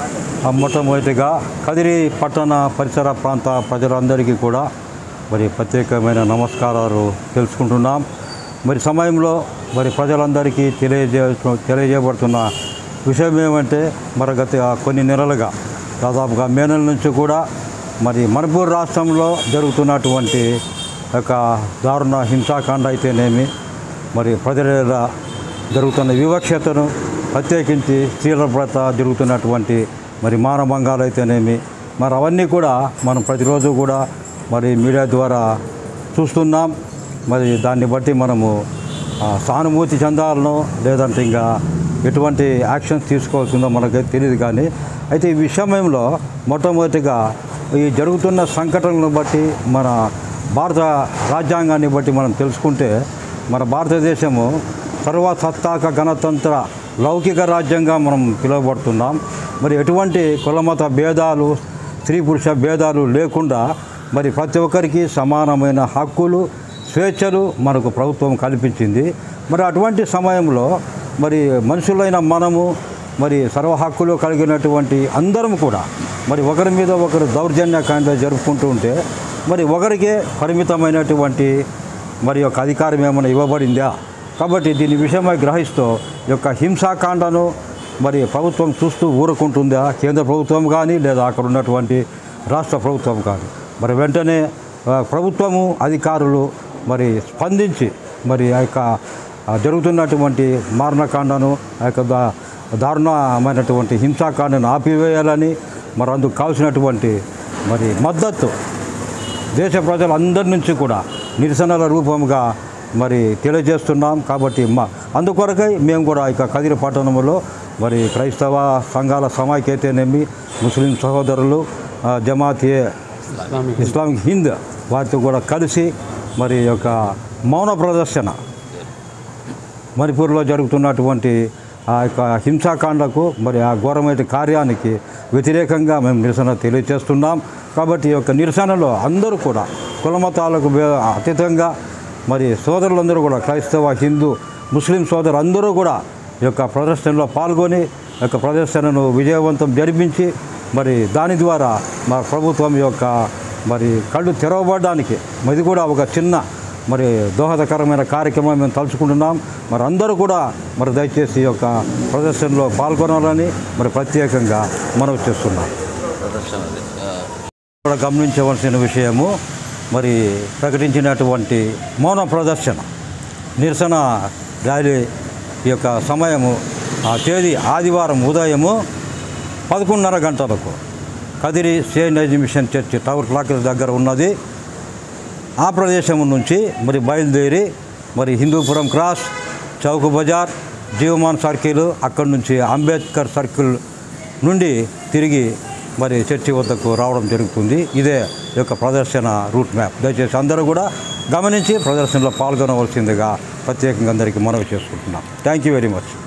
ఆ మొట్టమొదటిగా కదిరి పట్టణ పరిసర ప్రాంత ప్రజలందరికీ కూడా మరి ప్రత్యేకమైన నమస్కారాలు తెలుసుకుంటున్నాం మరి సమయంలో మరి ప్రజలందరికీ తెలియజే తెలియజేయబడుతున్న విషయం ఏమంటే మరి గత కొన్ని నెలలుగా దాదాపుగా మే నెల నుంచి కూడా మరి మణిపూర్ రాష్ట్రంలో జరుగుతున్నటువంటి యొక్క దారుణ హింసాకాండ అయితేనేమి మరి ప్రజల జరుగుతున్న వివక్షతను ప్రత్యేకించి స్త్రీల పట్ల జరుగుతున్నటువంటి మరి మానభంగాలు అయితేనేమి మరి అవన్నీ కూడా మనం ప్రతిరోజు కూడా మరి మీడియా ద్వారా చూస్తున్నాం మరి దాన్ని బట్టి మనము ఆ, సానుభూతి చెందాలనో లేదంటే ఇంకా ఎటువంటి యాక్షన్స్ తీసుకోవాల్సిందో మనకైతే తెలియదు కానీ అయితే ఈ విషయంలో మొట్టమొదటిగా ఈ జరుగుతున్న సంఘటనలను బట్టి మన భారత రాజ్యాంగాన్ని బట్టి మనం తెలుసుకుంటే మన భారతదేశము సర్వసత్తాక గణతంత్ర లౌకిక రాజ్యంగా మనం పిలువబడుతున్నాం మరి ఎటువంటి కులమత భేదాలు స్త్రీ పురుష భేదాలు లేకుండా మరి ప్రతి ఒక్కరికి సమానమైన హక్కులు స్వేచ్ఛలు మనకు ప్రభుత్వం కల్పించింది మరి అటువంటి సమయంలో మరి మనుషులైన మనము మరి సర్వ హక్కులు కలిగినటువంటి అందరం కూడా మరి ఒకరి మీద ఒకరు దౌర్జన్యకాండ జరుపుకుంటూ ఉంటే మరి ఒకరికే పరిమితమైనటువంటి మరి యొక్క అధికారం ఏమైనా ఇవ్వబడిందా కాబట్టి దీని విషయమై గ్రహిస్తూ ఈ యొక్క హింసాకాండను మరి ప్రభుత్వం చూస్తూ ఊరుకుంటుందా కేంద్ర ప్రభుత్వం కానీ లేదా అక్కడ ఉన్నటువంటి రాష్ట్ర ప్రభుత్వం కానీ మరి వెంటనే ఆ, ప్రభుత్వము అధికారులు మరి స్పందించి మరి ఆ యొక్క ఆ, జరుగుతున్నటువంటి మారణకాండను ఆ యొక్క దా- దారుణమైనటువంటి హింసాకాండను ఆపివేయాలని మరి అందుకు కావాల్సినటువంటి మరి మద్దతు దేశ ప్రజలందరి నుంచి కూడా నిరసనల రూపంగా మరి తెలియజేస్తున్నాం కాబట్టి మా అందుకొరకై మేము కూడా ఇక కదిరి పట్టణంలో మరి క్రైస్తవ సంఘాల సమాఖ్యతేనేమి ముస్లిం సహోదరులు ఆ, జమాతే ఇస్లామిక్ హింద్ వారితో కూడా కలిసి మరి ఈ యొక్క మౌన ప్రదర్శన మణిపూర్లో జరుగుతున్నటువంటి ఆ యొక్క హింసాకాండకు మరి ఆ ఘోరమైన కార్యానికి వ్యతిరేకంగా మేము నిరసన తెలియజేస్తున్నాం కాబట్టి ఈ యొక్క నిరసనలో అందరూ కూడా కులమతాలకు భే- అతీతంగా మరి సోదరులందరూ కూడా క్రైస్తవ హిందూ ముస్లిం సోదరులు అందరూ కూడా ఈ యొక్క ప్రదర్శనలో పాల్గొని ఈ యొక్క ప్రదర్శనను విజయవంతం జరిపించి మరి దాని ద్వారా మా ప్రభుత్వం యొక్క మరి కళ్ళు తెరవబడడానికి ఇది కూడా ఒక చిన్న మరి దోహదకరమైన కార్యక్రమం మేము తలుచుకుంటున్నాం మరి అందరూ కూడా మరి దయచేసి ఈ యొక్క ప్రదర్శనలో పాల్గొనాలని మరి ప్రత్యేకంగా మనవి చేస్తున్నాం ప్రదర్శనది ఆ, కూడా గమనించవలసిన విషయము మరి ప్రకటించినటువంటి మౌన ప్రదర్శన నిరసన ర్యాలీ ఈ యొక్క సమయము ఆ తేదీ ఆదివారం ఉదయము పదకొండున్నర గంటలకు Kadiri saint mission church tower clock దగ్గర ఉన్నది ఆ ప్రదేశం నుంచి మరి బయలుదేరి మరి హిందూపురం క్రాస్ చౌక్ బజార్ జీవమాన్ సర్కిల్ అక్కడి నుంచి అంబేద్కర్ సర్కిల్ నుండి తిరిగి మరి చర్చి వద్దకు రావడం జరుగుతుంది ఇదే ఈ యొక్క ప్రదర్శన రూట్ మ్యాప్ దయచేసి అందరూ కూడా గమనించి ప్రదర్శనలో పాల్గొనవలసిందిగా ప్రత్యేకంగా అందరికీ మనవి చేసుకుంటున్నాం థ్యాంక్ యూ వెరీ మచ్